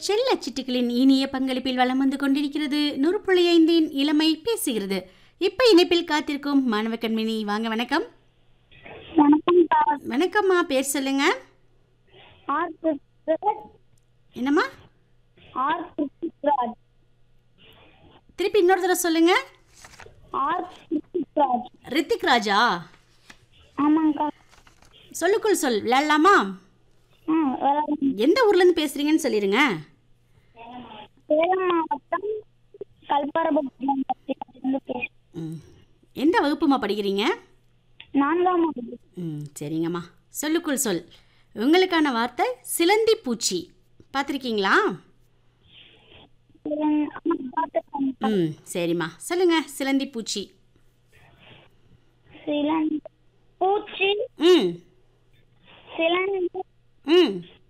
செல்ல சிட்டுக்களின் இனிய பங்களிப்பில் வலம் வந்து கொண்டிருக்கிறது நூறு புள்ளி ஐந்தின் இளமை பேசுகிறது இப்ப இணைப்பில் காத்திருக்கும் மாணவ கண்மினி வாங்க வணக்கம் வணக்கம் சார் வணக்கம்மா பேர் சொல்லுங்க ஆர் கிருஷ்ணராஜ் என்னம்மா ஆர் கிருஷ்ணராஜ் திருப்பி இன்னொரு தடவை சொல்லுங்க ஆர் கிருஷ்ணராஜ் ரித்திக் ராஜா ஆமாங்கக்கா சொல்லுக்குள் சொல் விளையாடலாமா ஆ விளாடுங்க எந்த ஊர்ல இருந்து பேசுறீங்கன்னு சொல்லிருங்க சேலம் மாவட்டம் கல்பாரபுரம் பத்தியிலிருந்து பேசுகிறேன் ம். எந்த வகுப்புமா படிக்கிறீங்க நான்காம் வகுப்பு ம் சரிங்கம்மா சொல்லுக்குள் சொல் உங்களுக்கான வார்த்தை சிலந்தி பூச்சி பார்த்துருக்கீங்களா சிலன்- ஆ, பார்த்துக்கோங்க. ம் சரிம்மா சொல்லுங்க சிலந்தி பூச்சி சிலன் பூச்சி ம் சிலந்து ம்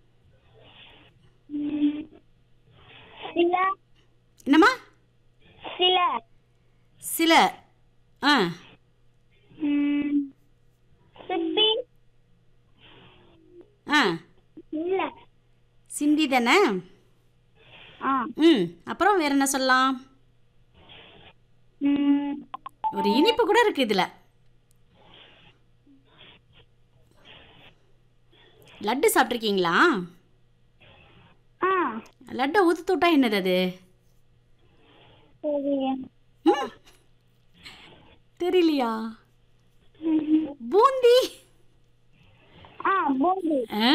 ம், சில என்னம்மா சில சில ஆ ம், சிப்பி ஆ இல்ல சிந்தி தானே ஆ ம் அப்புறம் வேற என்ன சொல்லலாம் ம், ஒரு இனிப்பு கூட இருக்கு இதில் லட்டு சாப்பிட்ருக்கீங்களா ஆ லட்டை ஊத்து விட்டா என்னது அது சரி ம். தெரியலையா ம், பூந்தி ஆ பூந்தி ஆ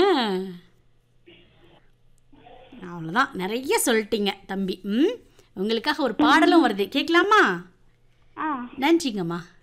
அவ்வளோதான் நிறைய சொல்லிட்டீங்க தம்பி ம் உங்களுக்காக ஒரு பாடலும் வருது கேட்கலாமா ஆ நன்றிங்கம்மா